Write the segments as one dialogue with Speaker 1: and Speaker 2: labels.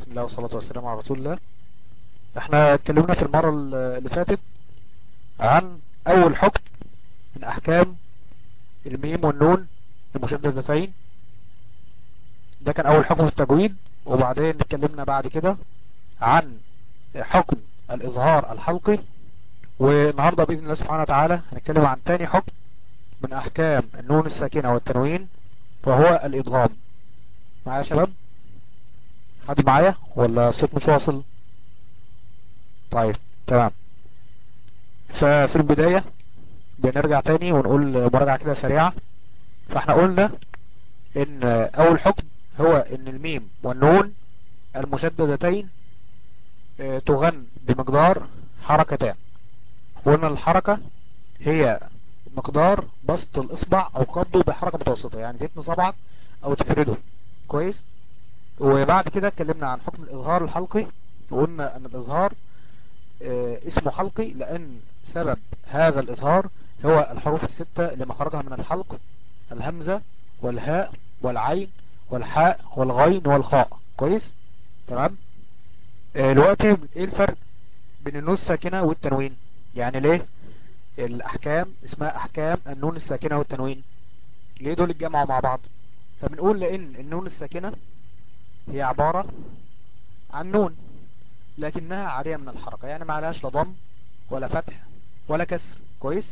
Speaker 1: بسم الله والصلاة والسلام على رسول الله احنا اتكلمنا في المرة اللي فاتت عن اول حكم من احكام الميم والنون المشددتين ده كان اول حكم في التجويد وبعدين اتكلمنا بعد كده عن حكم الاظهار الحلقي والنهاردة باذن الله سبحانه وتعالى هنتكلم عن تاني حكم من احكام النون الساكنة والتنوين وهو الادغام معايا يا شباب حد معايا ولا الصوت مش واصل طيب تمام ففي البداية بنرجع تاني ونقول مراجعة كده سريعة فاحنا قلنا ان اول حكم هو ان الميم والنون المشددتين تغن بمقدار حركتان قلنا الحركة هي مقدار بسط الاصبع او قبضه بحركة متوسطة يعني تتني صبعك او تفرده كويس وبعد كده اتكلمنا عن حكم الاظهار الحلقي وقلنا ان الاظهار اه اسمه حلقي لان سبب هذا الاظهار هو الحروف الستة اللي مخرجها من الحلق الهمزة والهاء والعين والحاء والغين والخاء كويس تمام اه دلوقتي ايه الفرق بين النون الساكنة والتنوين يعني ليه الاحكام اسمها احكام النون الساكنة والتنوين ليه دول اتجمعوا مع بعض فبنقول لان النون الساكنة هي عبارة عن نون لكنها عارية من الحركة يعني ما عليهاش لا ضم ولا فتح ولا كسر كويس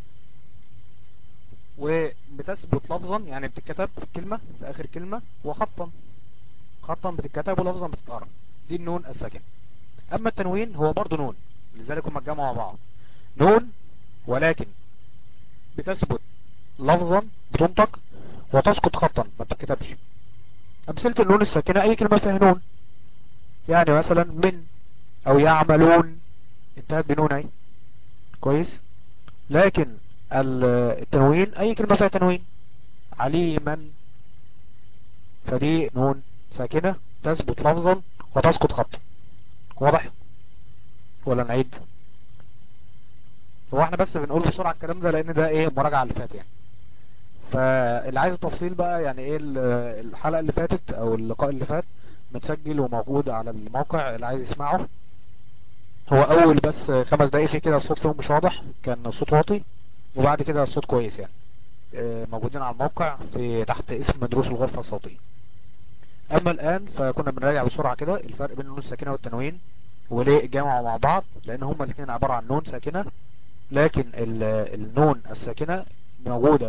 Speaker 1: وبتثبت لفظا يعني بتتكتب في كلمة في اخر كلمة وخطا خطا بتتكتب ولفظا بتتقرا دي النون الساكنة اما التنوين هو برضو نون لذلك هم اتجمعوا مع بعض نون ولكن بتثبت لفظا بتنطق وتسقط خطا ما بتتكتبش امثلة النون الساكنة اي كلمة فيها نون يعني مثلا من او يعملون انتهت بنون اي كويس لكن التنوين اي كلمة فيها تنوين عليما فدي نون ساكنة تثبت لفظا وتسقط خطا واضح ولا نعيد هو احنا بس بنقول بسرعة الكلام ده لان ده ايه مراجعة اللي فات يعني فاللي عايز التفصيل بقى يعني ايه الحلقة اللي فاتت او اللقاء اللي فات متسجل وموجود على الموقع اللي عايز يسمعه هو اول بس خمس دقايق في كده الصوت فيهم مش واضح كان الصوت واطي وبعد كده الصوت كويس يعني موجودين على الموقع في تحت اسم دروس الغرفة الصوتية اما الان فكنا بنراجع بسرعة كده الفرق بين النون الساكنة والتنوين وليه جمعوا مع بعض لان هما الاثنين عبارة عن نون ساكنة لكن النون الساكنة موجودة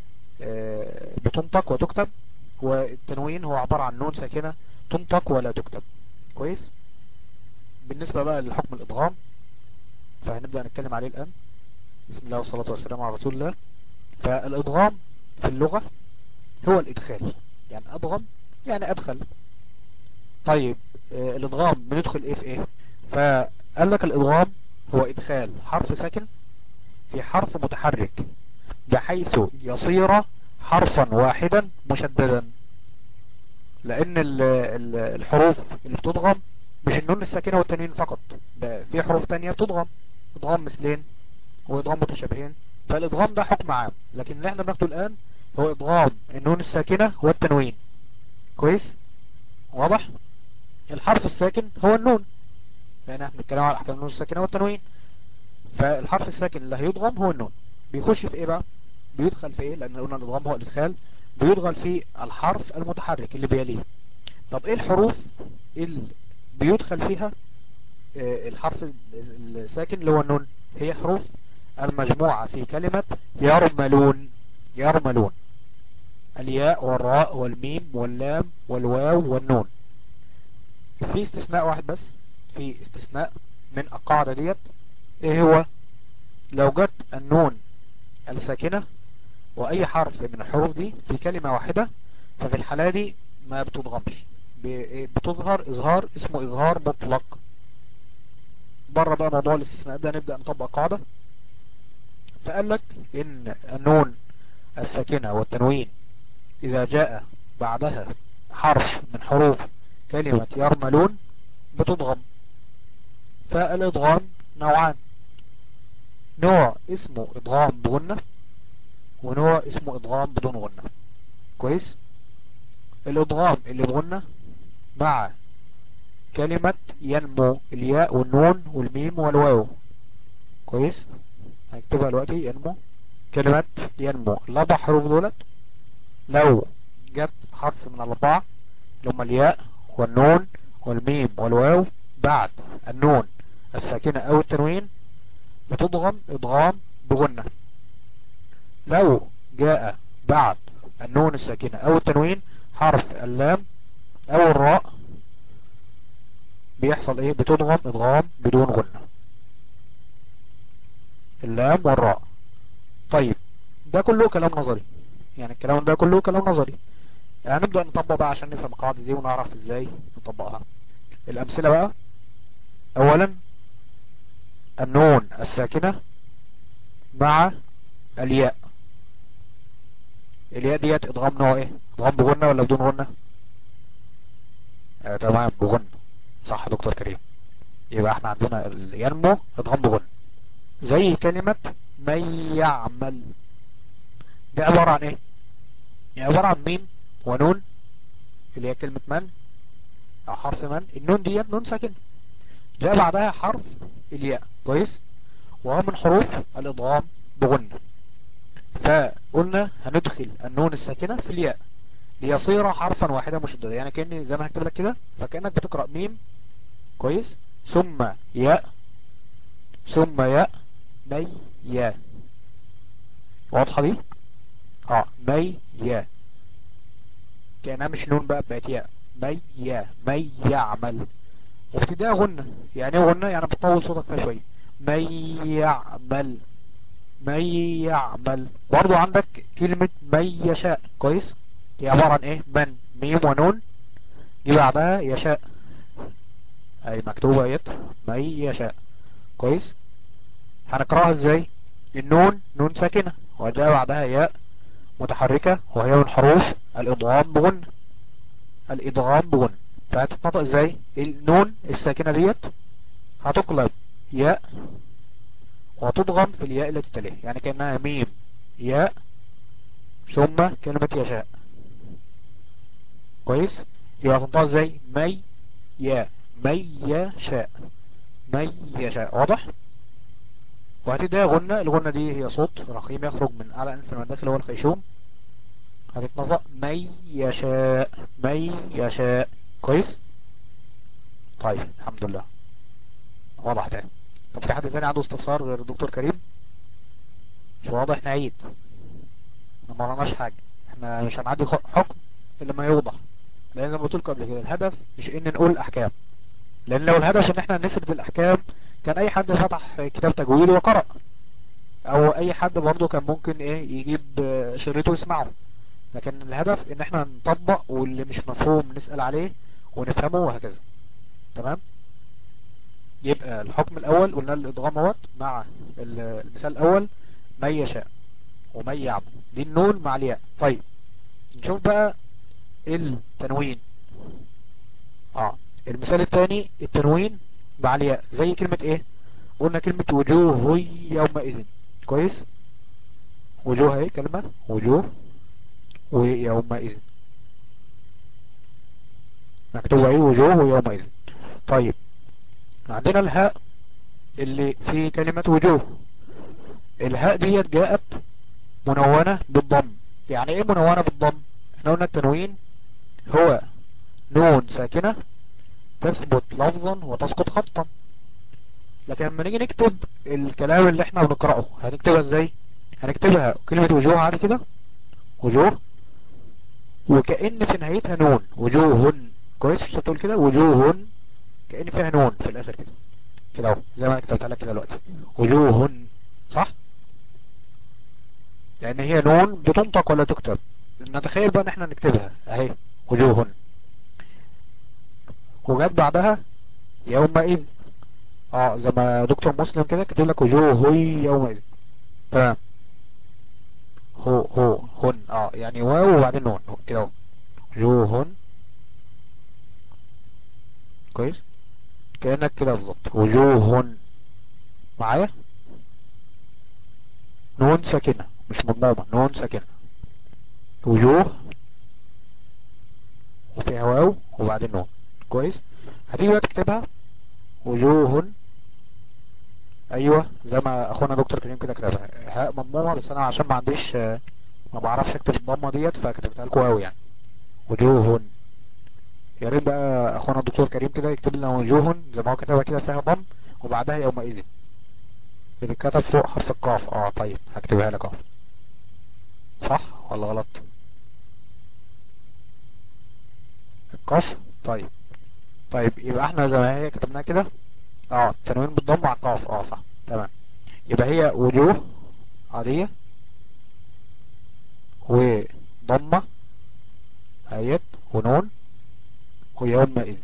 Speaker 1: بتنطق وتكتب والتنوين هو عبارة عن نون ساكنة تنطق ولا تكتب كويس بالنسبة بقى لحكم الادغام فهنبدأ نتكلم عليه الان بسم الله والصلاة والسلام على رسول الله فالادغام في اللغة هو الادخال يعني ادغم يعني ادخل طيب الادغام بندخل ايه في ايه فقال لك الادغام هو ادخال حرف ساكن في حرف متحرك بحيث يصير حرفا واحدا مشددا لان ال ال الحروف اللي بتضغم مش النون الساكنة والتنوين فقط في حروف تانية بتضغم ادغام مثلين وادغام متشابهين فالادغام ده حكم عام لكن اللي احنا بناخده الان هو ادغام النون الساكنة والتنوين كويس واضح الحرف الساكن هو النون لان احنا بنتكلم على احكام النون الساكنة والتنوين فالحرف الساكن اللي هيضغم هو النون بيخش في ايه بقى بيدخل في ايه لان قلنا الادغام هو الادخال بيدخل في الحرف المتحرك اللي بيليه طب ايه الحروف اللي بيدخل فيها اه الحرف الساكن اللي هو النون هي حروف المجموعة في كلمة يرملون يرملون الياء والراء والميم واللام والواو والنون في استثناء واحد بس في استثناء من القاعدة ديت ايه هو لو جت النون الساكنة واي حرف من الحروف دي في كلمة واحدة ففي الحالة دي ما بتضغمش بتظهر اظهار اسمه اظهار مطلق بره بقى موضوع الاستثناء ده نبدأ نطبق قاعدة فقال لك ان النون الساكنة والتنوين اذا جاء بعدها حرف من حروف كلمة يرملون بتضغم فالادغام نوعان نوع اسمه ادغام بغنة ونوع اسمه ادغام بدون غنة كويس الادغام اللي بغنة مع كلمة ينمو الياء والنون والميم والواو كويس هكتبها دلوقتي ينمو كلمة ينمو الاربع حروف دولت لو جت حرف من الاربعة اللي هم الياء والنون والميم والواو بعد النون الساكنة او التنوين بتضغم ادغام بغنة لو جاء بعد النون الساكنة او التنوين حرف اللام او الراء بيحصل ايه بتضغم ادغام بدون غنة اللام والراء طيب ده كله كلام نظري يعني الكلام ده كله كلام نظري يعني نبدأ نطبق بقى عشان نفهم القاعدة دي ونعرف ازاي نطبقها الامثلة بقى اولا النون الساكنة مع الياء الياء ديت ادغام نوع ايه ادغام بغنة ولا بدون غنة آه تمام بغنة صح دكتور كريم يبقى احنا عندنا ينمو ادغام بغنة زي كلمة من يعمل دي عبارة عن ايه يعني عبارة عن ميم ونون اللي هي كلمة من او حرف من النون ديت نون ساكن جاء بعدها حرف الياء كويس وهو من حروف الادغام بغنة فقلنا هندخل النون الساكنة في الياء ليصير حرفا واحدا مشددا يعني كأني زي ما هكتب لك كده فكأنك بتقرأ ميم كويس ثم ياء ثم ياء مي ياء واضحة دي اه مي ياء كأنها مش نون بقى بقت ياء مي ياء مي يعمل وابتداء غنة يعني ايه غنة يعني بتطول صوتك فيها شوية مي يعمل مي يعمل برضو عندك كلمة مي يشاء كويس هي عبارة عن ايه من ميم ونون دي بعدها يشاء اي مكتوبة يت مي يشاء كويس هنقراها ازاي النون نون ساكنة وجاء بعدها ياء متحركة وهي من حروف الادغام بغن الادغام بغن فهتتنطق ازاي النون الساكنة ديت هتقلب ياء وتضغم في الياء التي تليه يعني كأنها ميم ياء ثم كلمة يشاء كويس يبقى تنطق ازاي مي ياء مي يشاء مي يشاء واضح وهتبدأ غنة الغنة دي هي صوت رخيم يخرج من أعلى أنف المندخل اللي هو الخيشوم هتتنطق مي يشاء مي يشاء كويس طيب الحمد لله واضح تاني طب في حد تاني عنده استفسار غير الدكتور كريم مش واضح نعيد ما مرناش حاجة احنا مش هنعدي حكم الا ما يوضح لان زي ما قلت لكم قبل كده الهدف مش ان نقول احكام لان لو الهدف ان احنا نسرد الاحكام كان اي حد فتح كتاب تجويد وقرأ او اي حد برضه كان ممكن ايه يجيب شريطه ويسمعه لكن الهدف ان احنا نطبق واللي مش مفهوم نسأل عليه ونفهمه وهكذا تمام يبقى الحكم الاول قلنا الادغام اهوت مع المثال الاول من يشاء ومن يعمل دي النون مع الياء طيب نشوف بقى التنوين اه المثال الثاني التنوين مع الياء زي كلمة ايه قلنا كلمة وجوه يومئذ كويس وجوه ايه كلمة وجوه ويومئذ مكتوبة ايه وجوه يومئذ طيب عندنا الهاء اللي في كلمة وجوه الهاء ديت جاءت منونة بالضم يعني ايه منونة بالضم احنا قلنا التنوين هو نون ساكنة تثبت لفظا وتسقط خطا لكن لما نيجي نكتب الكلام اللي احنا بنقرأه هنكتبها ازاي هنكتبها كلمة وجوه عادي كده وجوه وكأن في نهايتها نون وجوه كويس مش تقول كده وجوه كأن فيها نون في الاخر كده كده اهو زي ما انا كتبتها لك كده دلوقتي وجوه صح لان هي نون بتنطق ولا تكتب نتخيل بقى ان احنا نكتبها اهي وجوه وجت بعدها يومئذ اه زي ما دكتور مسلم كده كتب لك وجوه يومئذ تمام هو هو هن اه يعني واو وبعدين نون كده اهو وجوه كويس كأنك كده بالظبط وجوه معايا نون ساكنة مش مضمومة نون ساكنة وجوه وفيها واو وبعدين نون كويس هتيجي بقى تكتبها وجوه ايوه زي ما اخونا دكتور كريم كده كتبها هاء مضمومه بس انا عشان ما عنديش آه، ما بعرفش اكتب الضمه ديت فكتبتها لكم قوي يعني وجوه يا ريت بقى اخونا الدكتور كريم كده يكتب لنا وجوه زي ما هو كتبها كده فيها ضم وبعدها يومئذ بتتكتب فوق حرف القاف اه طيب هكتبها لك اهو صح ولا غلط القاف طيب طيب يبقى احنا زي ما هي كتبناها كده اه التنوين بالضم على القاف اه صح تمام يبقى هي وجوه عادية وضمة آيات ونون ويومئذ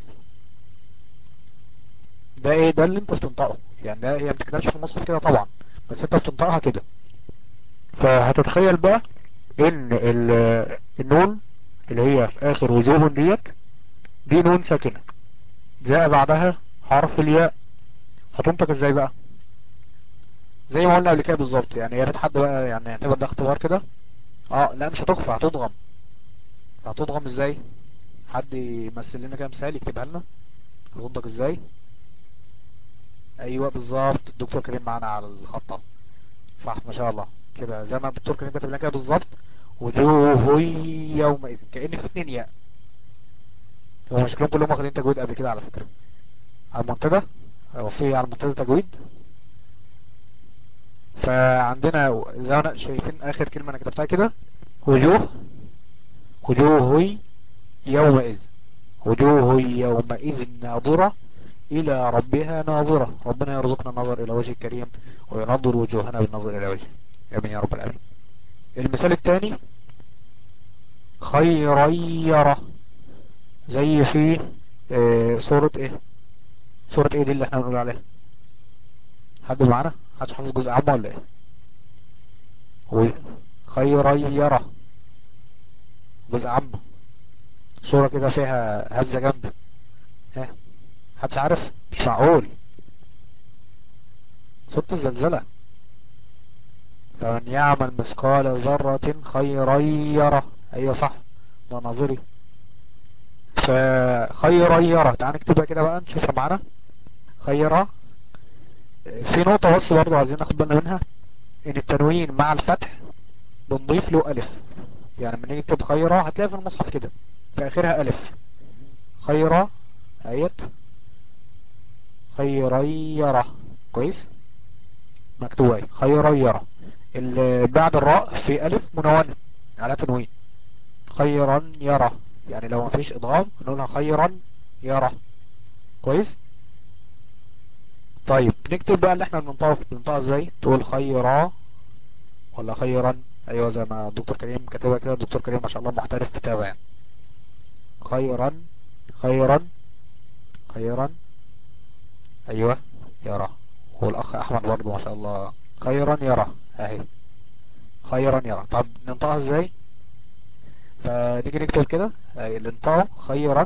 Speaker 1: ده ايه ده اللي انت بتنطقه يعني ده هي ما بتكتبش في النص كده طبعا بس انت بتنطقها كده فهتتخيل بقى ان ال- النون اللي هي في اخر وجوه ديت دي نون ساكنة جاء بعدها حرف الياء هتنطق ازاي بقى زي ما قلنا قبل كده بالظبط يعني يا ريت حد بقى يعني يعتبر ده اختبار كده اه لا مش هتخفى هتضغم هتضغم ازاي حد يمثل لنا كده مثال يكتبها لنا هتنطق ازاي ايوه بالظبط الدكتور كريم معانا على الخط أهو. صح ما شاء الله كده زي ما الدكتور كريم كاتب لنا كده بالظبط وجوه يومئذ كأن في اتنين ياء هو شكلهم كلهم واخدين تجويد قبل كده على فكرة على المنتدى او في على المنتدى تجويد فعندنا زي ما شايفين اخر كلمة انا كتبتها كده وجوه وجوه يومئذ وجوه يومئذ ناظرة الى ربها ناظرة ربنا يرزقنا النظر الى وجه الكريم وينظر وجوهنا بالنظر الى وجهه امين يا رب العالمين المثال الثاني خيريرة زي في آه، سورة ايه سورة ايه دي اللي احنا بنقول عليها حد معانا حد حافظ جزء عام ولا ايه و- خيريرة جزء عام صورة كده فيها هزة جنب ها حدش عارف مش معقول صوت الزلزلة فمن يعمل مثقال ذرة خيرا يره ايوه صح ده نظري فخيرا يره تعال نكتبها كده بقى نشوفها معانا خيرا في نقطة بس برضو عايزين ناخد بالنا منها ان التنوين مع الفتح بنضيف له الف يعني لما نيجي نكتب خيرا هتلاقي في المصحف كده في اخرها الف خيرا ايت خيريرة كويس مكتوب اهي خيريرة اللي بعد الراء في الف منونة على تنوين خيرا يرى يعني لو مفيش ادغام نقولها خيرا يرى كويس طيب نكتب بقى اللي احنا بننطقه بننطقها ازاي تقول خيرا ولا خيرا ايوه زي ما الدكتور كريم كتبها كده الدكتور كريم ما شاء الله محترف كتابة يعني خيرا خيرا خيرا ايوه يرى والاخ احمد برضه ما شاء الله خيرا يرى اهي خيرا يرى طب ننطقها ازاي فنيجي نكتب كده اهي اللي ننطقه خيرا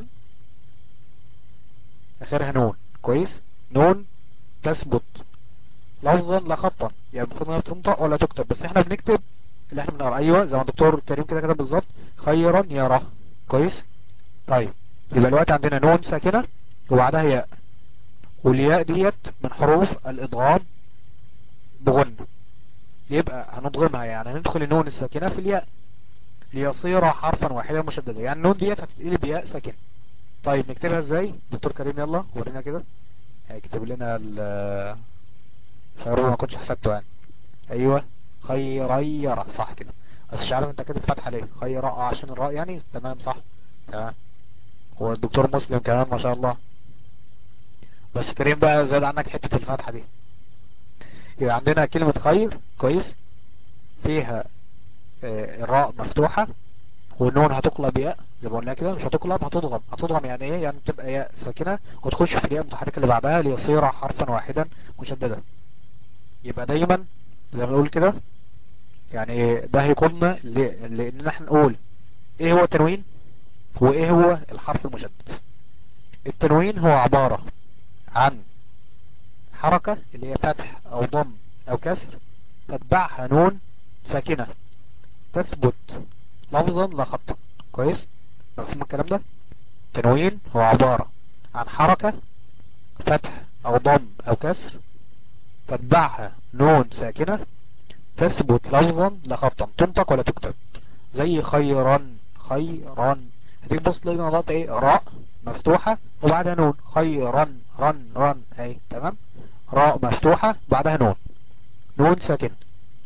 Speaker 1: اخرها نون كويس نون تثبت لفظا لا خطا يعني المفروض انها تنطق ولا تكتب بس احنا بنكتب اللي احنا بنقرا ايوه زي ما الدكتور كريم كده كده بالظبط خيرا يرى كويس طيب يبقى الوقت عندنا نون ساكنه وبعدها ياء والياء ديت من حروف الادغام بغن يبقى هنضغمها يعني هندخل النون الساكنه في الياء ليصير حرفا واحدا مشددا يعني النون ديت هتتقلب ياء ساكنه طيب نكتبها ازاي دكتور كريم يلا ورينا كده هيكتب لنا ال خيرون ما كنتش حسبته يعني ايوه خيريرة صح كده بس مش عارف انت كاتب فتحة ليه خيرة اه عشان الراء يعني تمام صح تمام والدكتور مسلم كمان ما شاء الله بس كريم بقى زاد عنك حتة الفتحة دي يبقى عندنا كلمة خير كويس فيها آه، الراء مفتوحة والنون هتقلب ياء زي ما قلنا كده مش هتقلب هتضغم هتضغم يعني ايه يعني تبقى ياء ساكنة وتخش في الياء المتحركة اللي بعدها ليصير حرفا واحدا مشددا يبقى دايما زي ما نقول كده يعني ده هيقودنا ل- لان احنا نقول ايه هو التنوين وايه هو الحرف المشدد التنوين هو عبارة عن حركة اللي هي فتح او ضم او كسر تتبعها نون ساكنة تثبت لفظا لا خطا كويس مفهوم الكلام ده تنوين هو عبارة عن حركة فتح او ضم او كسر تتبعها نون ساكنة تثبت لفظا لا خطا تنطق ولا تكتب زي خيرا خيرا هتيجي تبص تلاقي نقطة ايه راء مفتوحة وبعدها نون خيرا رن رن اهي تمام راء مفتوحة بعدها نون نون ساكنة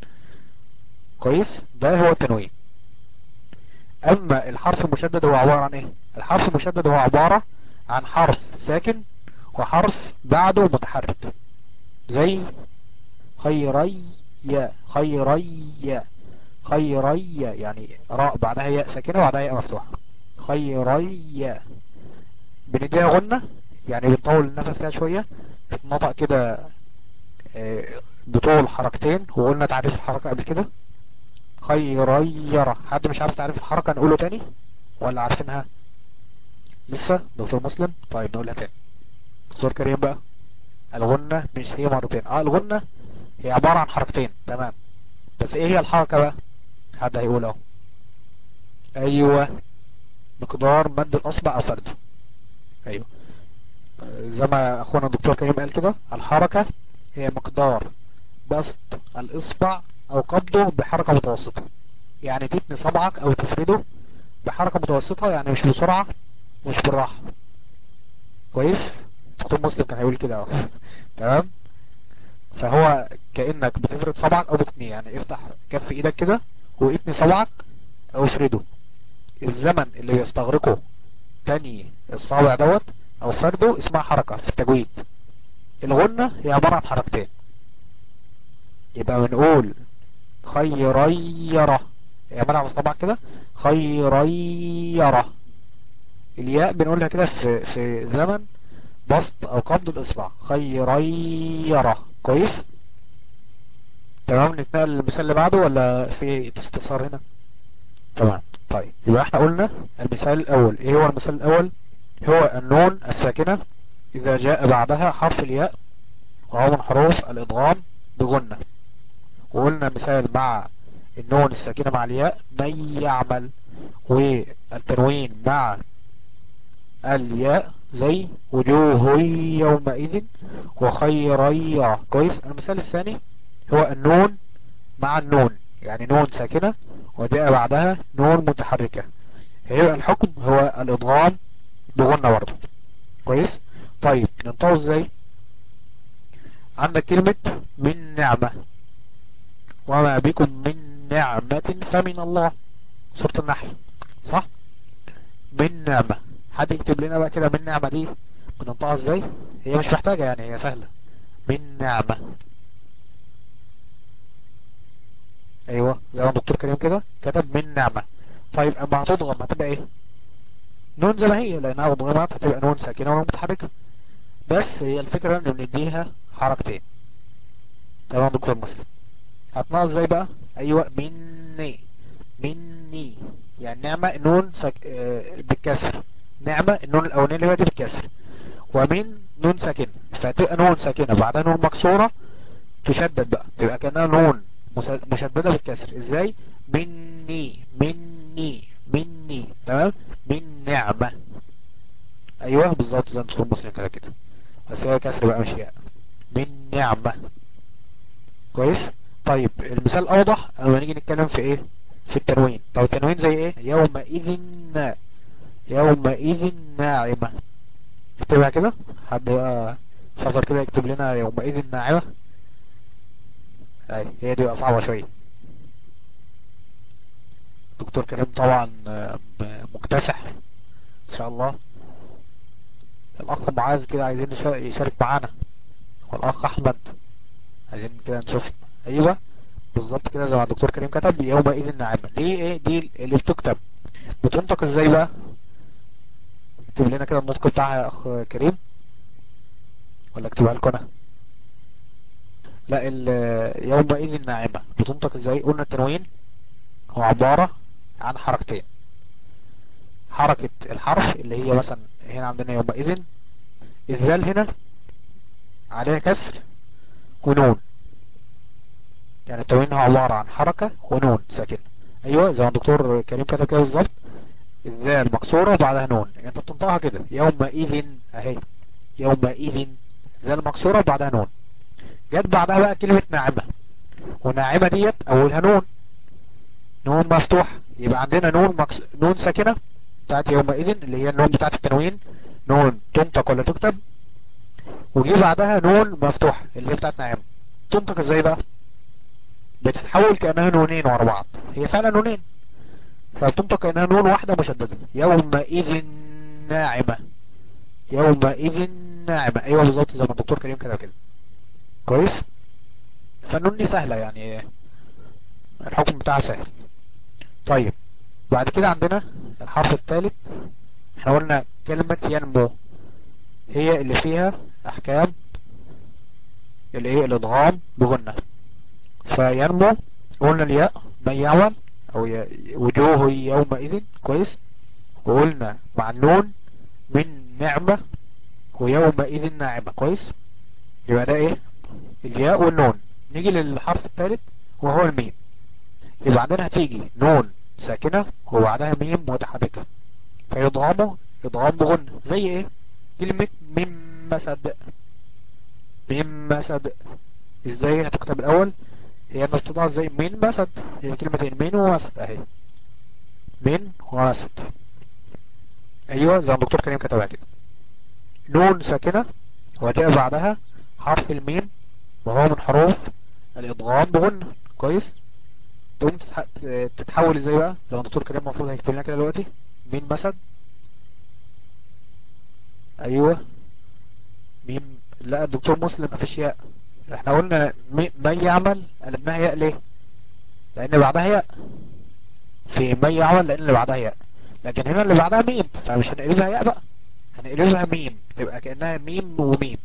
Speaker 1: كويس ده هو التنوين اما الحرف المشدد هو عبارة عن ايه الحرف المشدد هو عبارة عن حرف ساكن وحرف بعده متحرك زي خيري خيري خيري يعني راء بعدها ياء ساكنة وبعدها ياء مفتوحة خيري بنديها غنة يعني بنطول النفس كده شوية بتنطق كده بطول حركتين وقلنا تعريف الحركة قبل كده خيريرة حد مش عارف تعريف الحركة نقوله تاني ولا عارفينها لسه دكتور مسلم طيب نقولها تاني دكتور كريم بقى الغنة مش هي مرتين اه الغنة هي عبارة عن حركتين تمام بس ايه هي الحركة بقى حد هيقول اهو ايوه مقدار مد الاصبع او فرده ايوه زي ما اخونا الدكتور كريم قال كده الحركة هي مقدار بسط الاصبع او قبضه بحركة متوسطة يعني تتني صبعك او تفرده بحركة متوسطة يعني مش بسرعة مش بالراحة كويس دكتور مسلم كان هيقول كده اهو تمام فهو كأنك بتفرد صبعك او بتني يعني افتح كف ايدك كده واتني صبعك او افرده الزمن اللي بيستغرقه تاني الصابع دوت او فرده اسمها حركة في التجويد الغنة هي عبارة عن حركتين يبقى بنقول خيريرة يا منع مصطبع كده خيريرة الياء بنقولها كده في, في زمن بسط او قبض الاصبع خيريرة كويس تمام نتنقل للمثال اللي بعده ولا في استفسار هنا تمام طيب يبقى احنا قلنا المثال الاول ايه هو المثال الاول هو النون الساكنة اذا جاء بعدها حرف الياء وهو من حروف الادغام بغنة وقلنا مثال مع النون الساكنة مع الياء من يعمل والتنوين مع الياء زي وجوه يومئذ وخيرية كويس المثال الثاني هو النون مع النون يعني نون ساكنة وجاء بعدها نون متحركة هيبقى الحكم هو الادغام بغنة برضه كويس طيب ننطقه ازاي عندك كلمة من نعمة وما بكم من نعمة فمن الله سورة النحل صح من نعمة حد يكتب لنا بقى كده من نعمة دي بننطقها ازاي هي مش محتاجة يعني هي سهلة من نعمة ايوه زي ما الدكتور كريم كده كتب من نعمة طيب اما هتضغم هتبقى ايه نون زي ما هي لانها ضغمت هتبقى نون ساكنة ونون متحركة بس هي الفكرة ان بنديها حركتين تمام دكتور مسلم هتنقص ازاي بقى ايوه مني مني يعني نعمة نون سك... آه بالكسر نعمة النون الاولانية اللي دي بالكسر ومن نون ساكنة فتبقى نون ساكنة بعدها نون مكسورة تشدد بقى تبقى كأنها نون مشددة بالكسر ازاي مني مني مني تمام من نعمة ايوه بالظبط زي ما تكون مسلم كده كده بس هي كسر بقى مش ياء من نعمة كويس طيب المثال الاوضح لما نيجي نتكلم في ايه في التنوين طب التنوين زي ايه يومئذ يومئذ ناعمة اكتبها كده حد بقى شاطر كده يكتب لنا يومئذ ناعمة اي هي دي بقى صعبة شوية دكتور كريم طبعا مكتسح ان شاء الله الاخ معاذ كده عايزين يشارك معانا والاخ احمد عايزين كده نشوف ايوه بالظبط كده زي ما الدكتور كريم كتب يومئذ ناعمة دي ايه دي اللي بتكتب بتنطق ازاي بقى اكتب لنا كده النطق بتاعها يا اخ كريم ولا اكتبها لكم انا لا يومئذ ناعمة بتنطق ازاي قلنا التنوين هو عبارة عن حركتين حركة الحرف اللي هي مثلا هنا عندنا يومئذ الذال هنا عليها كسر ونون يعني التنوين هو عبارة عن حركة ونون ساكنة ايوه زي ما الدكتور كريم كتب كده بالظبط الذال مكسورة وبعدها نون انت بتنطقها كده يومئذ اهي يومئذ ذال مكسورة وبعدها نون جت بعدها بقى كلمة ناعمة وناعمة ديت اولها نون نون مفتوح يبقى عندنا نون مكس... نون ساكنة بتاعت يومئذ اللي هي النون بتاعت التنوين نون تنطق ولا تكتب وجي بعدها نون مفتوح اللي هي بتاعت ناعمة تنطق ازاي بقى بتتحول كأنها نونين ورا بعض هي فعلا نونين فبتنطق كأنها نون واحدة مشددة يومئذ ناعمة يومئذ ناعمة ايوه بالظبط زي ما الدكتور كريم كده كده كويس فالنون دي سهلة يعني الحكم بتاعها سهل طيب بعد كده عندنا الحرف الثالث احنا قلنا كلمة ينمو هي اللي فيها احكام اللي هي الادغام بغنة فينمو قلنا الياء من يعمل او ي- وجوه يومئذ كويس وقلنا مع النون من نعمة ويومئذ ناعمة كويس يبقى ده ايه الياء والنون نيجي للحرف الثالث وهو الميم يبقى عندنا هتيجي نون ساكنة وبعدها ميم متحركة فيضغموا يضغم بغن زي ايه كلمة ميم مسد ميم مسد ازاي هتكتب الاول هي مكتوبة ازاي مين مسد هي كلمتين مين ومسد اهي مين ومسد ايوه زي ما الدكتور كريم كتبها كده نون ساكنة وجاء بعدها حرف الميم وهو من حروف الادغام بغن كويس تقوم تتح... تتحول ازاي بقى زي ما الدكتور كريم المفروض هيكتب لنا كده دلوقتي مين مسد ايوه ميم لا الدكتور مسلم مفيش ياء احنا قلنا مي- من يعمل قلبناها ياء ليه لان بعدها ياء في من يعمل لان اللي بعدها ياء لكن هنا اللي بعدها ميم فمش هنقلبها ياء بقى هنقلبها ميم تبقى كأنها ميم وميم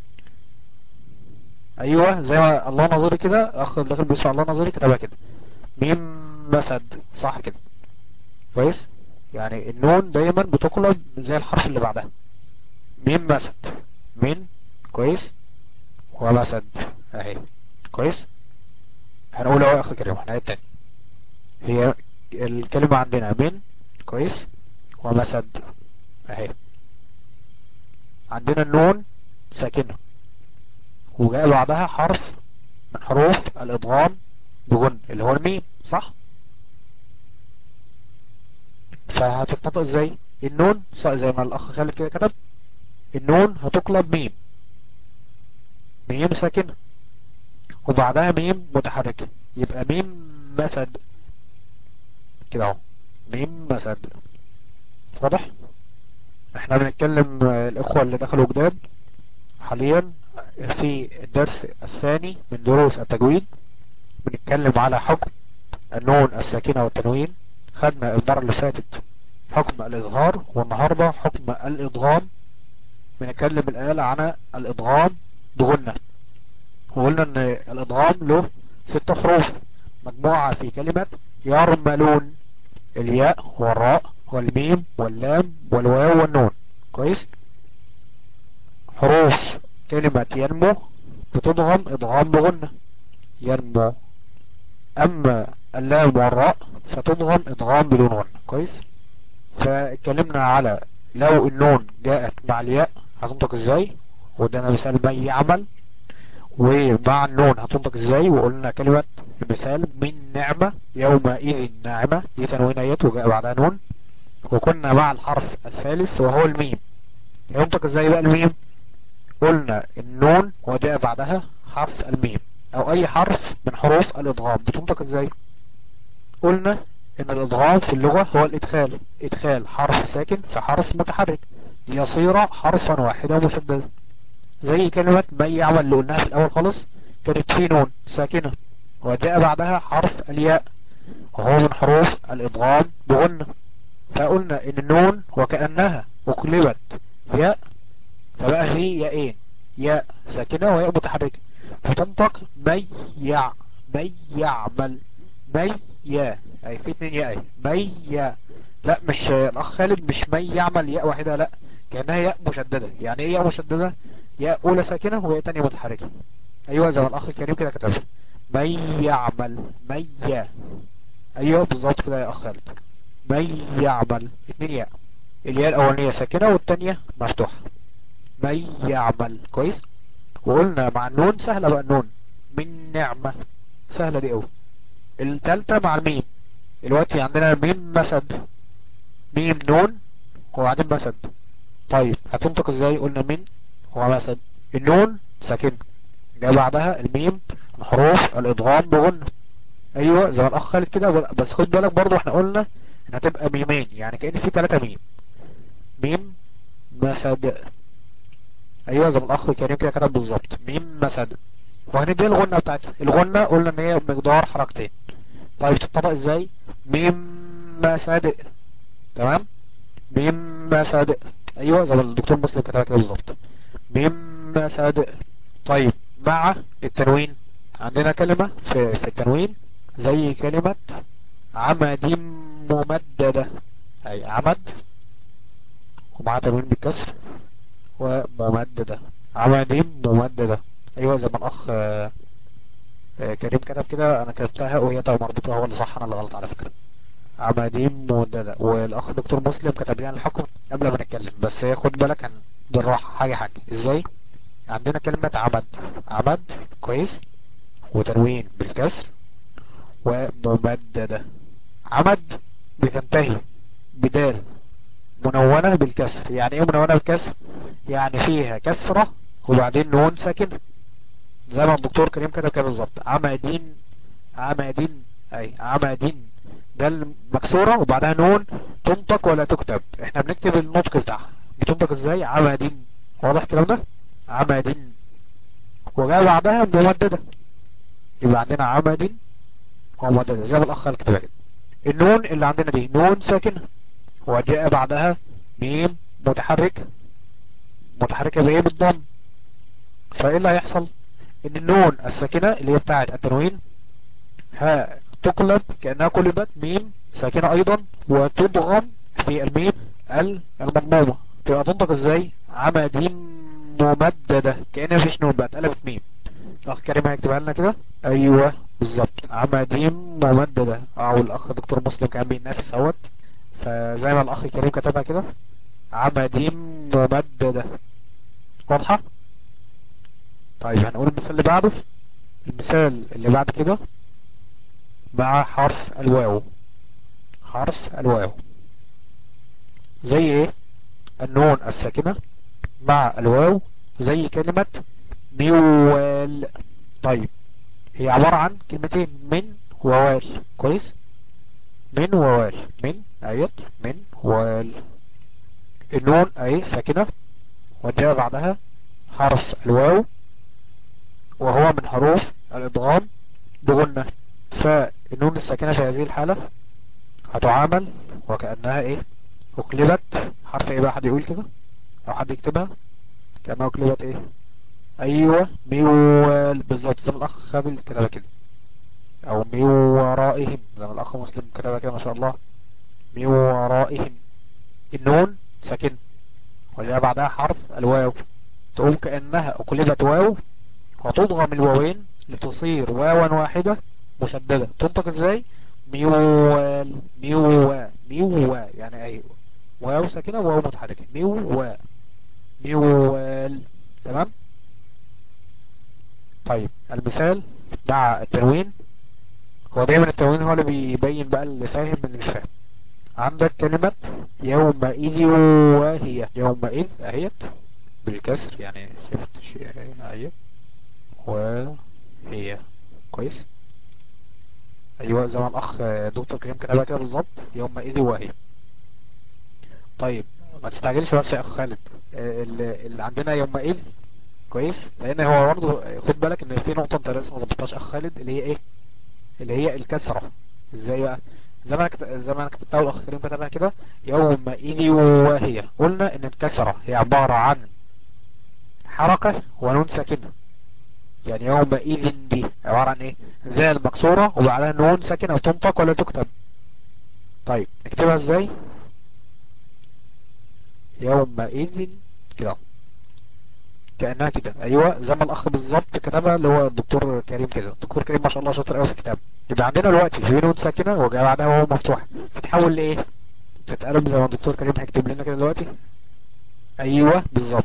Speaker 1: ايوه زي ما الله نظري كده اخ داخل بيسمع الله نظري كتبها كده ميم مسد صح كده كويس يعني النون دايما بتقلب زي الحرف اللي بعدها ميم مسد مين كويس ومسد اهي كويس هنقول اهو يا اخي كريم احنا تاني هي الكلمة عندنا من كويس ومسد اهي عندنا النون ساكنة وجاء بعدها حرف من حروف الادغام بغن اللي هو الميم صح فهتتنطق ازاي النون ص- زي ما الاخ خالد كده كتب النون هتقلب ميم ميم ساكنة وبعدها ميم متحركة يبقى ميم مسد كده اهو ميم مسد واضح احنا بنتكلم آه، الاخوة اللي دخلوا جداد حاليا في الدرس الثاني من دروس التجويد بنتكلم على حكم النون الساكنة والتنوين خدنا المرة اللي فاتت حكم الإظهار والنهاردة حكم الإضغام بنتكلم الآن عن الإضغام بغنة وقلنا ان الإضغام له ست حروف مجموعة في كلمة يرملون الياء والراء والميم واللام والواو والنون كويس حروف كلمة ينمو بتضغم إضغام بغنة ينمو أما اللام والراء فتضغم إضغام بدون غنة كويس فاتكلمنا على لو النون جاءت مع الياء هتنطق ازاي وادانا مثال من يعمل ومع النون هتنطق ازاي وقلنا كلمة المثال من نعمة يومئذ نعمة دي تنوين ايات وجاء بعدها نون وكنا مع الحرف الثالث وهو الميم ينطق ازاي بقى الميم قلنا النون وجاء بعدها حرف الميم او اي حرف من حروف الادغام بتنطق ازاي قلنا ان الادغام في اللغة هو الادخال ادخال حرف ساكن في حرف متحرك ليصير حرفا واحدا مشددا زي كلمة من يعمل اللي قلناها في الاول خالص كانت في نون ساكنة وجاء بعدها حرف الياء وهو من حروف الادغام بغنة فقلنا ان النون وكأنها اقلبت ياء فبقى في ياءين ياء ساكنة وياء متحركة فتنطق مي يع مي يعمل مي يا اي في اتنين ياء اي مي يا لا مش الاخ خالد مش مي يعمل ياء واحدة لا كأنها ياء مشددة يعني ايه ياء مشددة ياء اولى ساكنة وياء تانية متحركة ايوه زي ما الاخ الكريم كده كتبها مي يعمل مي يا ايوه بالظبط كده يا اخ خالد من يعمل اتنين ياء الياء الاولانية ساكنة والتانية مفتوحة من يعمل كويس وقلنا مع النون سهلة بقى النون من نعمة سهلة دي اوي التالتة مع الميم دلوقتي عندنا ميم مسد ميم نون وبعدين مسد طيب هتنطق ازاي قلنا من هو مسد النون ساكن جاء بعدها الميم من حروف الادغام بغنة ايوه زي ما الاخ خالد كده بس خد بالك برضو احنا قلنا ان هتبقى ميمين يعني كأن في ثلاثة ميم ميم مسد ايوه زي ما الاخ الكريم كده كتب بالظبط ميم مسد وهندي الغنة بتاعتها الغنة قلنا ان هي مقدار حركتين طيب تتطبق ازاي ميم مسد تمام ميم مسد ايوه زي ما الدكتور مسلم كتبها كده بالظبط ميم مسد طيب مع التنوين عندنا كلمة في, في التنوين زي كلمة عمد ممددة اي عمد ومع تنوين بالكسر وممددة عمد ممددة ايوه زي ما الاخ آه آه كريم كتب كده انا كتبتها وهي تبقى مربوطة هو اللي صح انا اللي غلط على فكرة عمدين ممددة والاخ دكتور مسلم كتب لنا الحكم قبل ما نتكلم بس خد بالك عن بالراحة حاجة حاجة ازاي عندنا كلمة عمد عمد كويس وتنوين بالكسر وممددة عمد بتنتهي بدال منونة بالكسر يعني ايه منونة بالكسر يعني فيها كسرة وبعدين نون ساكنة زي ما الدكتور كريم كده كده بالظبط عمدين عمدين اي عمدين ده المكسورة وبعدها نون تنطق ولا تكتب احنا بنكتب النطق بتاعها بتنطق ازاي عمدين واضح الكلام ده عمدين وجاء بعدها ممددة يبقى عندنا عمدين وممددة زي ما الاخ قال كده النون اللي عندنا دي نون ساكنة وجاء بعدها ميم متحرك متحركة بايه بالضم فايه اللي هيحصل ان النون الساكنة اللي هي بتاعت التنوين ها تقلب كأنها قلبت ميم ساكنة ايضا وتضغم في الميم المضمومة تبقى تنطق ازاي عمدين ممددة كأنها مفيش نون بقى اتقلبت ميم الاخ كريم هيكتبها لنا كده ايوه بالظبط عمدين ممددة او الاخ دكتور مسلم كان بينافس اهوت فزي ما الاخ كريم كتبها كده عمدين ممددة واضحة طيب هنقول المثال اللي بعده المثال اللي بعد كده مع حرف الواو حرف الواو زي ايه النون الساكنة مع الواو زي كلمة ميوال طيب هي عبارة عن كلمتين من ووال كويس من ووال من ايت من وال النون اي ساكنة وجاء بعدها حرف الواو وهو من حروف الادغام بغنة فالنون الساكنة في هذه الحالة هتعامل وكأنها ايه اقلبت حرف ايه بقى حد يقول كده او حد يكتبها كأنها اقلبت ايه ايوه ميوال بالظبط زي ما الاخ خابل كتبها كده او مي ورائهم زي ما الاخ مسلم كتبها كده ما شاء الله مي ورائهم النون ساكن وجاء بعدها حرف الواو تقوم كأنها اقلبت واو وتضغم الواوين لتصير واوا واحدة مشددة تنطق ازاي ميوال ميوا ميوا يعني اي واو ساكنة واو متحركة ميوا ميوال تمام طيب المثال مع التنوين هو دايما التنوين هو اللي بيبين بقى اللي فاهم من اللي مش فاهم عندك كلمة يومئذ وهي يومئذ اهيت بالكسر يعني شفت شيء هنا اهيت وهي كويس ايوه زي ما الاخ دكتور كريم كتبها كده بالظبط يومئذ وهي طيب ما تستعجلش بس يا اخ خالد اللي, اللي عندنا يومئذ كويس لان هو برضه خد بالك ان في نقطه انت لسه ما ظبطتهاش اخ خالد اللي هي ايه اللي هي الكسره ازاي بقى زي ما انا زي ما انا كتبتها والاخ كريم كتبها كده يومئذ وهي قلنا ان الكسره هي عباره عن حركه ونون ساكنه يعني يومئذ دي عباره عن ايه ذال مكسوره وبعدها نون ساكنه وتنطق ولا تكتب طيب نكتبها ازاي يومئذ كده كأنها كده ايوه زي ما الاخ بالظبط كتبها اللي هو الدكتور كريم كده الدكتور كريم ما شاء الله شاطر قوي في الكتاب يبقى عندنا دلوقتي في نون ساكنه وجاء بعدها وهو مفتوح تتحول لايه تتقلب زي ما الدكتور كريم هيكتب لنا كده دلوقتي ايوه بالظبط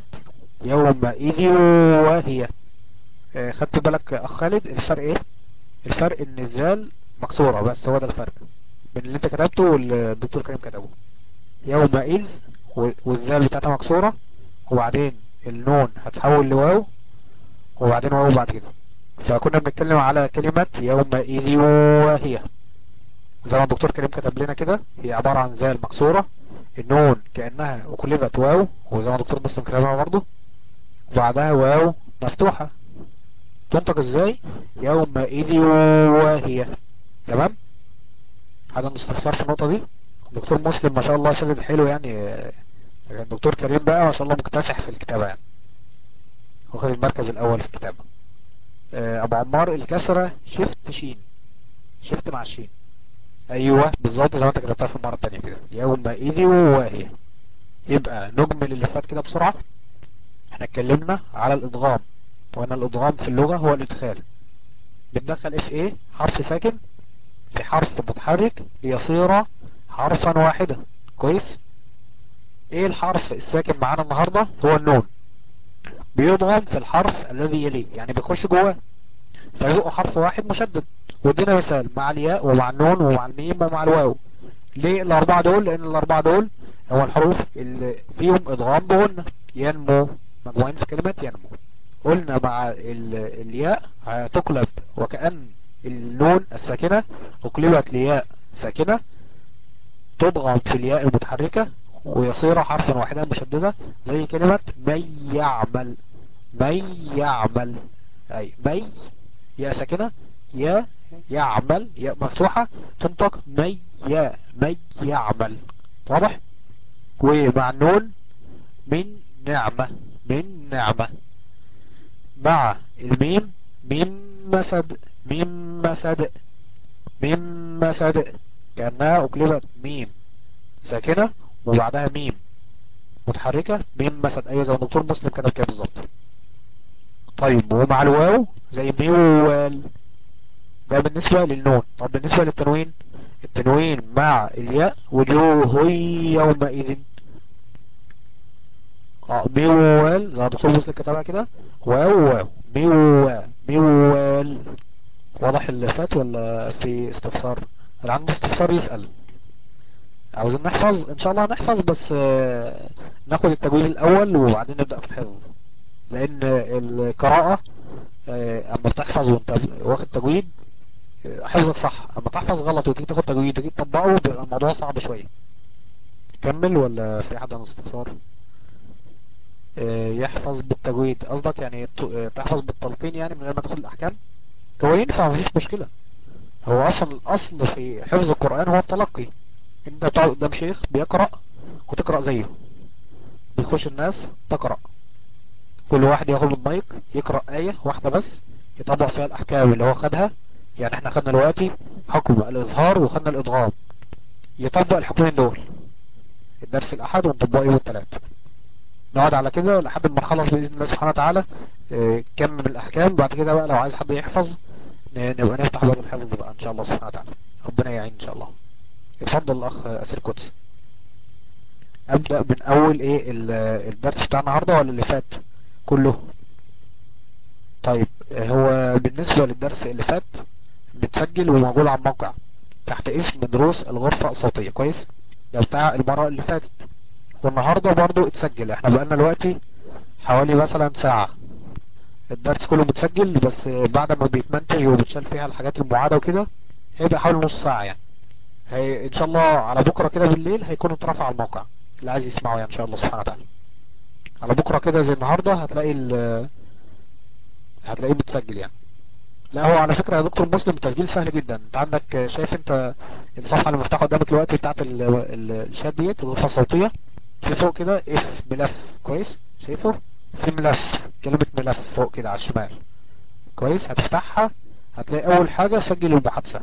Speaker 1: يومئذ وهي آه، خدت بالك يا اخ خالد الفرق ايه الفرق ان الزال مكسورة بس هو ده الفرق بين اللي انت كتبته والدكتور كريم كتبه يومئذ و- والزال بتاعتها مكسورة وبعدين النون هتحول لواو وبعدين واو بعد كده فكنا بنتكلم على كلمة يومئذ وهي زي ما الدكتور كريم كتب لنا كده هي عبارة عن زال مكسورة النون كأنها أقلبت واو وزي ما الدكتور مسلم كتبها برضه وبعدها واو مفتوحة تنطق ازاي يومئذ وهي تمام حاجة استفسار في النقطة دي الدكتور مسلم ما شاء الله شدد حلو يعني آه، الدكتور كريم بقى ما شاء الله مكتسح في الكتابة يعني واخد المركز الأول في الكتابة آه، أبو عمار الكسرة شفت شين شفت مع الشين ايوه بالظبط زي ما انت كتبتها في المره الثانيه كده يومئذ وهي يبقى نجمل اللي فات كده بسرعه احنا اتكلمنا على الادغام وان الادغام في اللغه هو الادخال بندخل اف ايه حرف ساكن في حرف متحرك ليصير حرفا واحدا كويس ايه الحرف الساكن معانا النهارده هو النون بيضغم في الحرف الذي يليه يعني بيخش جواه فيبقى حرف واحد مشدد ودينا مثال مع الياء ومع النون ومع الميم ومع الواو ليه الاربعة دول لان الاربعة دول هو الحروف اللي فيهم ادغام بغنة ينمو مجموعين في كلمة ينمو قلنا مع ال- الياء هتقلب وكأن النون الساكنة اقلبت لياء ساكنة تضغم في الياء المتحركة ويصير حرفا واحدا مشددة زي كلمة من يعمل من يعمل اي مي يا ساكنة يا يعمل يا مفتوحة تنطق مي يا مي يعمل واضح ومع النون من نعمة من نعمة مع الميم ميم مسد ميم مسد ميم مسد كأنها أقلبت ميم ساكنة وبعدها ميم متحركة ميم مسد أيوة زي ما الدكتور مسلم كتب كده بالظبط طيب ومع الواو زي ميوال ده بالنسبة للنون طب بالنسبة للتنوين التنوين مع الياء وجوه يومئذ اه ميوال زي ما الدكتور مسلم كتبها كده واو واو ميوا ميوال واضح اللي فات ولا في استفسار اللي عنده استفسار يسأل عاوزين نحفظ ان شاء الله هنحفظ بس آه، ناخد التجويد الاول وبعدين نبدأ في الحفظ لان القراءة آه، اما بتحفظ وانت واخد تجويد آه، حفظك صح اما تحفظ غلط وتيجي تاخد تجويد وتيجي تطبقه بيبقى الموضوع صعب شوية كمل ولا في حد عنده استفسار آه، يحفظ بالتجويد قصدك يعني ت- آه، تحفظ بالتلقين يعني من غير ما تاخد الاحكام هو ينفع مفيش مشكلة هو اصلا الاصل في حفظ القرآن هو التلقي انت تقعد قدام شيخ بيقرأ وتقرأ زيه بيخش الناس تقرأ كل واحد ياخد المايك يقرأ آية واحدة بس يطبق فيها الأحكام اللي هو خدها يعني احنا خدنا دلوقتي حكم الإظهار وخدنا الإضغام يطبق الحكمين دول الدرس الأحد ونطبقه يوم الثلاث نقعد على كده لحد ما نخلص بإذن الله سبحانه وتعالى اه، كم من الأحكام بعد كده بقى لو عايز حد يحفظ ن- نبقى نفتح باب الحفظ بقى إن شاء الله سبحانه وتعالى ربنا يعين إن شاء الله اتفضل الأخ أسير قدس أبدأ من أول إيه ال- الدرس بتاع النهاردة ولا اللي فات كله طيب هو بالنسبة للدرس اللي فات بتسجل وموجود على الموقع تحت اسم دروس الغرفة الصوتية كويس ده بتاع المرة اللي فاتت والنهاردة برضو اتسجل احنا بقالنا دلوقتي حوالي مثلا ساعة الدرس كله متسجل بس بعد ما بيتمنتج وبتشال فيها الحاجات المعادة وكده هيبقى حوالي نص ساعة يعني هي ان شاء الله على بكرة كده بالليل هيكون اترفع على الموقع اللي عايز يسمعه يعني ان شاء الله سبحانه وتعالى على بكرة كده زي النهاردة هتلاقي ال هتلاقيه متسجل يعني لا هو على فكرة يا دكتور مسلم التسجيل سهل جدا انت عندك شايف انت الصفحة اللي مفتوحة قدامك دلوقتي بتاعت ال- ال- الشات ديت الغرفة الصوتية في فوق كده اف ملف كويس شايفه في ملف كلمة ملف فوق كده على الشمال كويس هتفتحها هتلاقي اول حاجة سجل المحادثة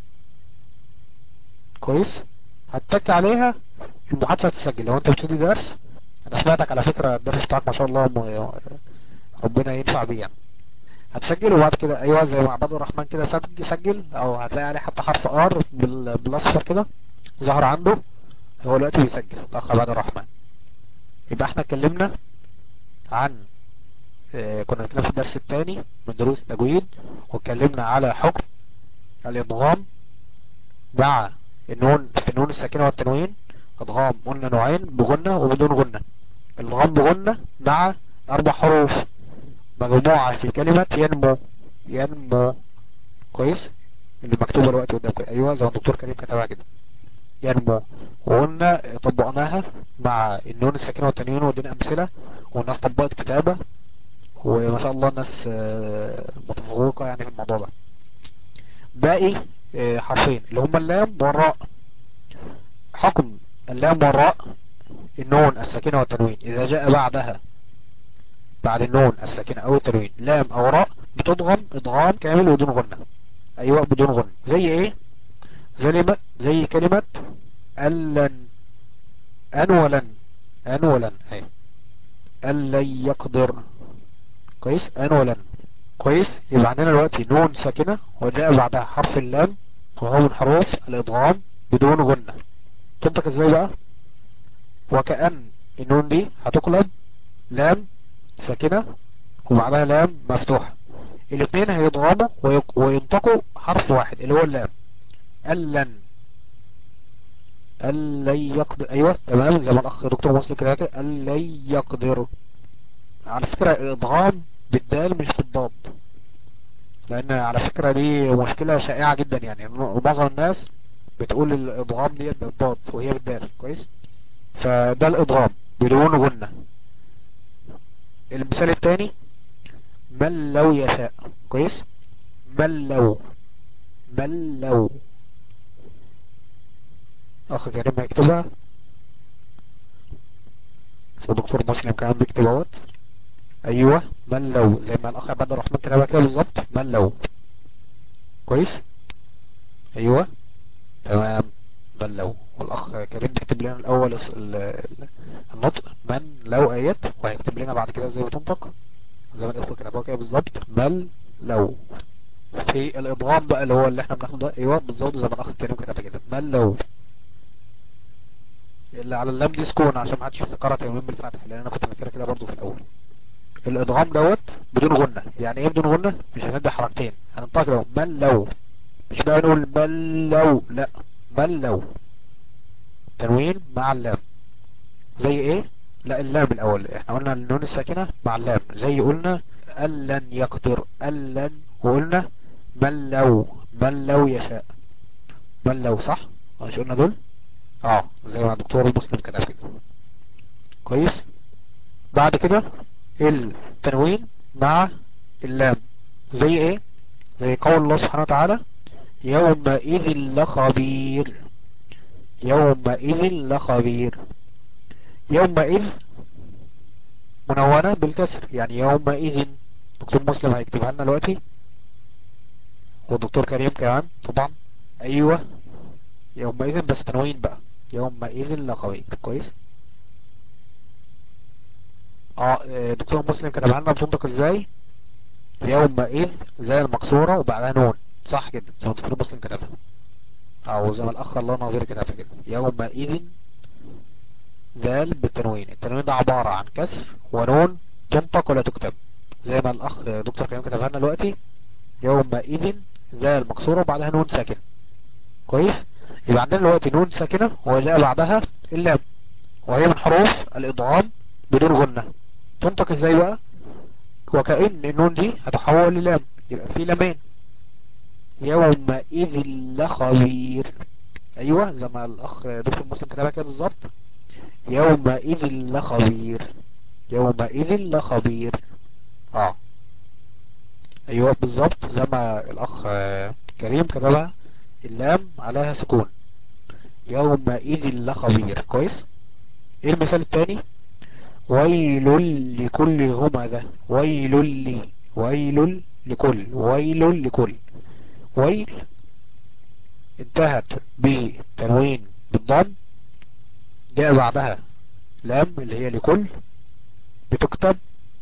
Speaker 1: كويس هتتك عليها المحادثة هتسجل لو انت بتدي درس انا سمعتك على فكرة الدرس بتاعك ما شاء الله م- ربنا ينفع بيه يعني هتسجل وبعد كده ايوه زي ما عباد الرحمن كده سجل سجل او هتلاقي عليه حتى حرف ار بال- بالاصفر كده ظهر عنده هو دلوقتي بيسجل الاخ عباد الرحمن يبقى احنا اتكلمنا عن اه كنا بنتكلم في الدرس الثاني من دروس التجويد واتكلمنا على حكم الادغام مع النون في النون الساكنة والتنوين ادغام قلنا نوعين بغنة وبدون غنة الادغام بغنة مع اربع حروف مجموعة في كلمة ينمو ينمو كويس اللي مكتوبة الوقت قدامكم ايوه زي ما الدكتور كريم كتبها كده ينمو وقلنا طبقناها مع النون الساكنة والتنوين ودينا امثلة والناس طبقت كتابة وما شاء الله الناس متفوقة يعني في الموضوع ده باقي حرفين اللي هما اللام والراء حكم اللام والراء النون الساكنة والتنوين اذا جاء بعدها بعد النون الساكنة او التنوين لام او راء بتضغم ادغام كامل ودون غنة ايوه بدون غنة زي ايه زي ما زي كلمة ألن أن ولن أن ولن اهي ألن يقدر كويس أن ولن كويس يبقى عندنا دلوقتي نون ساكنة وجاء بعدها حرف اللام وهو من حروف الإضغام بدون غنة تنطق ازاي بقى وكأن النون دي هتقلب لام ساكنة وبعدها لام مفتوحة الاثنين هيضغموا وينطقوا حرف واحد اللي هو اللام ألن ألن يقدر أيوة تمام زي ما الأخ دكتور مسلم كده ألن يقدر على فكرة الإضغام بالدال مش بالضاد لأن على فكرة دي مشكلة شائعة جدا يعني معظم الناس بتقول الإضغام دي بالضاد وهي بالدال كويس فده الإضغام بدون غنة المثال الثاني من لو يشاء كويس من لو من لو اخ كريم هيكتبها ودكتور مسلم كمان بيكتب اهوت ايوه من لو زي ما الاخ عبد الرحمن كتبها كده بالظبط من لو كويس ايوه تمام من لو والاخ كريم بيكتب لنا الاول النطق من لو ايات وهيكتب لنا بعد كده ازاي بتنطق زي ما الاخوه كتبوها كده بالظبط مل لو في الادغام بقى اللي هو اللي احنا بناخده ده ايوه بالظبط زي ما الاخ الكريم كتبها كده مل لو اللي على اللام دي سكون عشان ما حدش يفتكرها تمام بالفتح لان انا كنت فاكرها كده برضو في الاول الادغام دوت بدون غنة يعني ايه بدون غنة مش هندي حركتين هننطق لو مل لو مش بقى نقول مل لو لا مل لو تنوين مع اللام زي ايه لا اللام الاول احنا قلنا النون الساكنة مع اللام زي قلنا ألن يقدر ألن وقلنا من لو من لو يشاء من لو صح مش قلنا دول اه زي ما الدكتور المسلم كتب كده كويس بعد كده التنوين مع اللام زي ايه زي قول الله سبحانه وتعالى يومئذ لخبير يومئذ لخبير يومئذ منونة بالكسر يعني يومئذ دكتور مسلم هيكتبها لنا دلوقتي والدكتور كريم كمان طبعا ايوه يومئذ بس تنوين بقى يومئذ لخبير كويس اه دكتور مسلم كتبها لنا بتنطق ازاي يومئذ زي المكسورة وبعدها نون صح كده زي ما دكتور مسلم كتبها او زي ما الاخ الله ناظر كتبها كده يومئذ ذال بالتنوين التنوين ده عبارة عن كسر ونون تنطق ولا تكتب زي ما الاخ دكتور كريم كتبها لنا دلوقتي يومئذ ذال مكسورة وبعدها نون ساكنة كويس يبقى عندنا دلوقتي نون ساكنة وجاء بعدها اللام وهي من حروف الادغام بدون غنة تنطق ازاي بقى وكأن النون دي هتحول للام يبقى في لامين يومئذ لخبير ايوه زي ما الاخ دكتور مسلم كتبها كده بالظبط يومئذ لخبير يومئذ لخبير اه ايوه بالظبط زي ما الاخ كريم كتبها اللام عليها سكون يومئذ لخبير كويس ايه المثال الثاني ويل لكل همزة ويل لي ويل لكل ويل لكل ويل انتهت بتنوين بالضم جاء بعدها لام اللي هي لكل بتكتب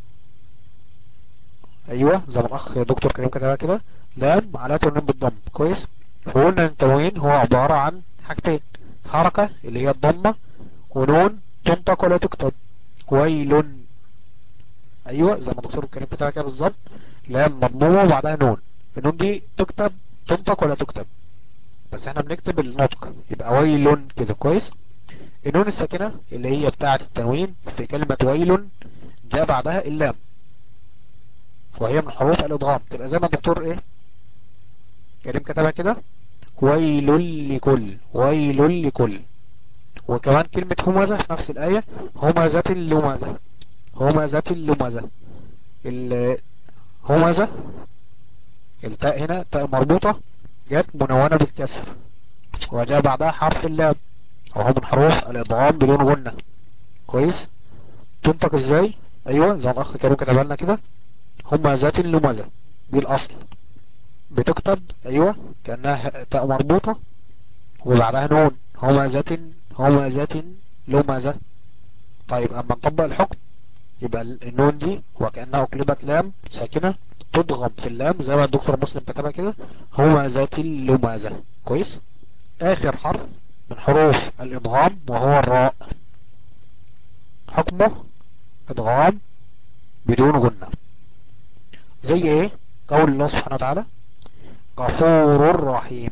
Speaker 1: ايوه زي ما الاخ دكتور كريم كتبها كده لام على تنوين بالضم كويس وقلنا التنوين هو عبارة عن حاجتين حركة اللي هي الضمة ونون تنطق ولا تكتب ويل ايوه زي ما الدكتور الكريم بتاعها كده بالظبط لام مضمومة وبعدها نون النون دي تكتب تنطق ولا تكتب بس احنا بنكتب النطق يبقى ويل كده كويس النون الساكنة اللي هي بتاعة التنوين في كلمة ويل جاء بعدها اللام وهي من حروف الادغام تبقى زي ما الدكتور ايه كريم كتبها كده ويل لكل ويل لكل وكمان كلمة همزة في نفس الآية همزة اللمزة همزة اللمزة الهمزة التاء هنا تاء مربوطة جت منونة بالكسر وجاء بعدها حرف اللام وهو من حروف الادغام بدون غنة كويس تنطق ازاي ايوه زي الاخ كانوا كتبها لنا كده همزة اللمزة دي الاصل بتكتب ايوه كأنها تاء مربوطة وبعدها نون همزة همزة لمزة طيب اما نطبق الحكم يبقى النون دي وكأنها اقلبت لام ساكنة تضغم في اللام زي ما الدكتور مسلم كتبها كده همزة لمزة كويس اخر حرف من حروف الادغام وهو الراء حكمه ادغام بدون غنة زي ايه قول الله سبحانه وتعالى غفور رحيم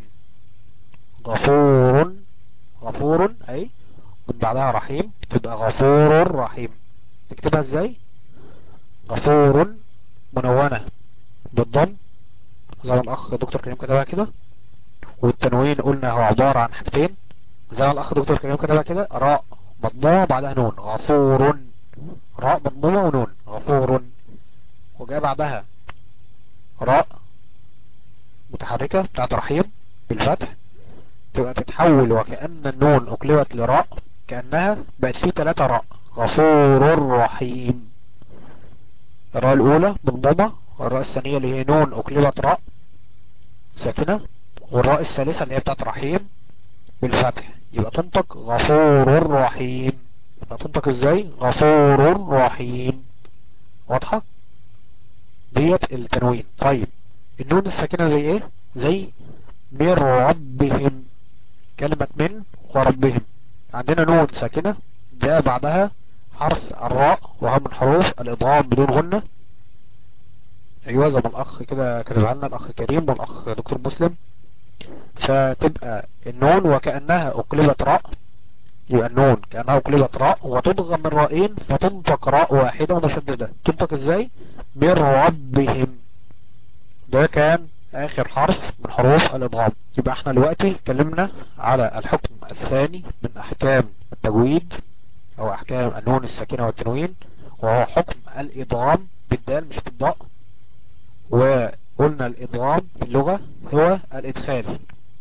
Speaker 1: غفور غفور اي من بعدها رحيم تبقى غفور رحيم تكتبها ازاي غفور منونة بالضم زي ما الاخ دكتور كريم كتبها كده والتنوين قلنا هو عبارة عن حاجتين زي ما الاخ دكتور كريم كتبها كده راء مضمومة بعدها نون غفور راء مضمومة ونون غفور وجاء بعدها راء متحركة بتاعت رحيم بالفتح تبقى تتحول وكأن النون اقلبت لراء كأنها بقت فيه ثلاثة راء غفور رحيم الراء الاولى مضمومة والراء الثانية اللي هي نون اقلبت راء ساكنة والراء الثالثة اللي هي بتاعت رحيم بالفتح يبقى تنطق غفور رحيم يبقى تنطق ازاي غفور رحيم واضحة ديت التنوين طيب النون الساكنة زي ايه زي من ربهم كلمة من وربهم عندنا نون ساكنة جاء بعدها حرف الراء وهو من حروف الادغام بدون غنة ايوه زي ما الاخ كده كتبها لنا الاخ كريم والاخ دكتور مسلم فتبقى النون وكأنها اقلبت راء يبقى النون كأنها اقلبت راء وتضغم من رائين فتنطق راء واحدة مشددة تنطق ازاي من ربهم ده كان اخر حرف من حروف الادغام يبقى احنا دلوقتي اتكلمنا على الحكم الثاني من احكام التجويد او احكام النون الساكنة والتنوين وهو حكم الادغام بالدال مش بالضاء وقلنا الادغام في اللغة هو الادخال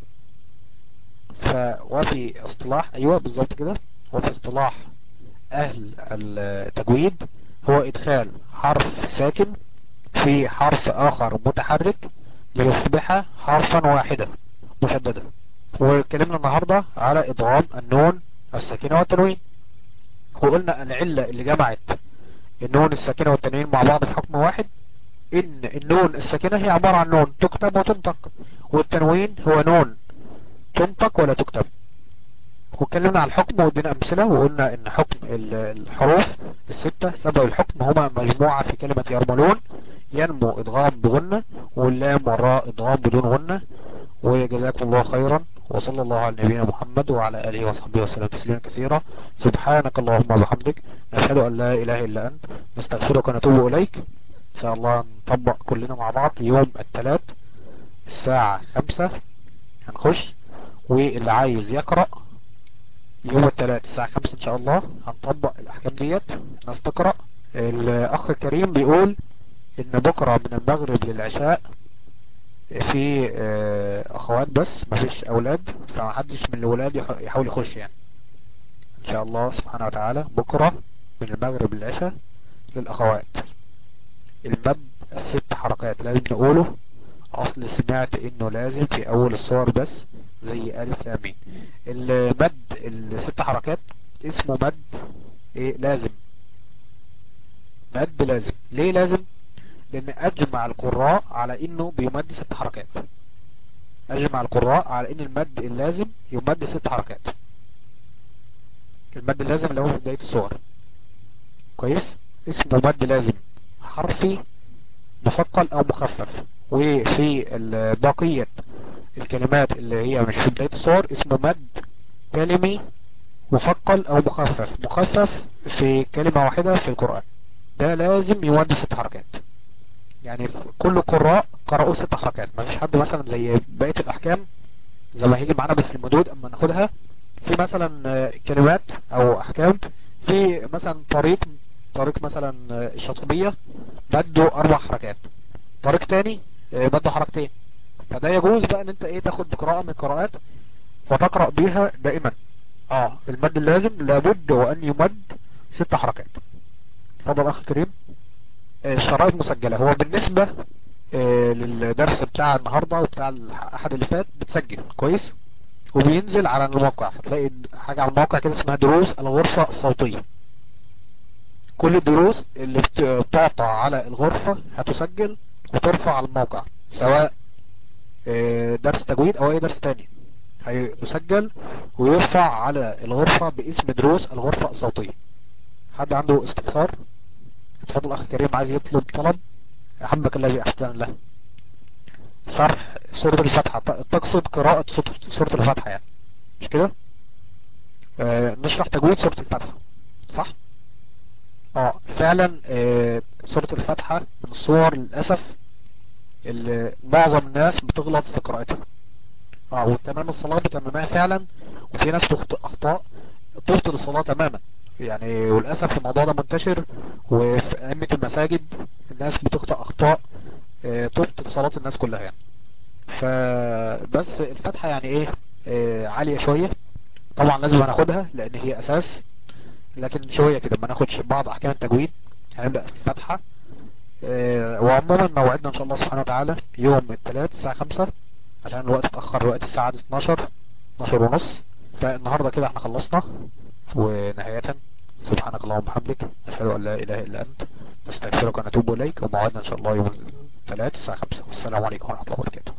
Speaker 1: ف وفي اصطلاح ايوه بالظبط كده وفي اصطلاح اهل التجويد هو ادخال حرف ساكن في حرف اخر متحرك ليصبح حرفا واحدا مشددا واتكلمنا النهاردة على ادغام النون الساكنة والتنوين وقلنا العلة اللي جمعت النون الساكنة والتنوين مع بعض في حكم واحد ان النون الساكنة هي عبارة عن نون تكتب وتنطق والتنوين هو نون تنطق ولا تكتب واتكلمنا على الحكم وادينا امثلة وقلنا ان حكم الحروف الستة سبب الحكم هما مجموعة في كلمة يرملون ينمو ادغام بغنة واللام وراء ادغام بدون غنة وجزاكم الله خيرا وصلى الله على نبينا محمد وعلى آله وصحبه وسلم تسليما كثيرا سبحانك اللهم وبحمدك نشهد أن لا إله إلا أنت نستغفرك ونتوب إليك إن شاء الله نطبق كلنا مع بعض يوم الثلاث الساعة خمسة هنخش واللي عايز يقرأ يوم الثلاث الساعة خمسة إن شاء الله هنطبق الأحكام ديت الناس تقرأ الأخ الكريم بيقول إن بكرة من المغرب للعشاء في اخوات بس مفيش اولاد فمحدش من الولاد يحاول يخش يعني ان شاء الله سبحانه وتعالى بكرة من المغرب للعشاء للاخوات المد الست حركات لازم نقوله اصل سمعت انه لازم في اول الصور بس زي الف لامين المد الست حركات اسمه مد ايه لازم مد لازم ليه لازم لان اجمع القراء على انه بيمد ست حركات اجمع القراء على ان المد اللازم يمد ست حركات المد اللازم اللي هو في بداية الصور كويس اسمه مد لازم حرفي مثقل او مخفف وفي بقية الكلمات اللي هي مش في بداية الصور اسمه مد كلمي مثقل او مخفف مخفف في كلمة واحدة في القرآن ده لازم يودي ست حركات يعني كل القراء قرأوا ست حركات ما فيش حد مثلا زي بقية الاحكام زي ما هيجي معانا في المدود اما ناخدها في مثلا كلمات او احكام في مثلا طريق طريق مثلا الشاطبية بده اربع حركات طريق تاني بده حركتين فده يجوز بقى ان انت ايه تاخد قراءة من القراءات وتقرأ بيها دائما اه المد اللازم لابد وان يمد ست حركات اتفضل اخي كريم الشرائط مسجلة هو بالنسبة آه للدرس بتاع النهاردة وبتاع الاحد اللي فات بتسجل كويس وبينزل على الموقع هتلاقي حاجة على الموقع كده اسمها دروس الغرفة الصوتية كل الدروس اللي بتعطى على الغرفة هتسجل وترفع على الموقع سواء آه درس تجويد او اي درس تاني هيسجل ويرفع على الغرفة باسم دروس الغرفة الصوتية حد عنده استفسار اتفضل اخ كريم عايز يطلب طلب احبك الذي احسن له شرح سورة الفتحة تقصد قراءة سورة الفتحة يعني مش كده آه نشرح تجويد سورة الفتحة صح اه فعلا آه سورة الفتحة من الصور للأسف اللي معظم الناس بتغلط في قراءتها اه وتمام الصلاة بتمامها فعلا وفي ناس تخطئ اخطاء تبطل الصلاة تماما يعني وللأسف الموضوع ده منتشر وفي أئمة المساجد الناس بتخطئ اخطاء اه تبطل صلاة الناس كلها يعني فبس الفتحة يعني ايه اه عالية شوية طبعا لازم هناخدها لان هي اساس لكن شوية كده ما ناخدش بعض احكام التجويد هنبدأ في الفتحة اه وعموما موعدنا ان شاء الله سبحانه وتعالى يوم الثلاث الساعة خمسة عشان الوقت اتأخر الوقت الساعة 12 12 ونص فالنهاردة كده احنا خلصنا ونهاية سبحانك اللهم وبحمدك نشهد ان لا اله الا انت نستغفرك ونتوب اليك وموعدنا ان شاء الله يوم الثلاث الساعة 5 والسلام عليكم ورحمة الله وبركاته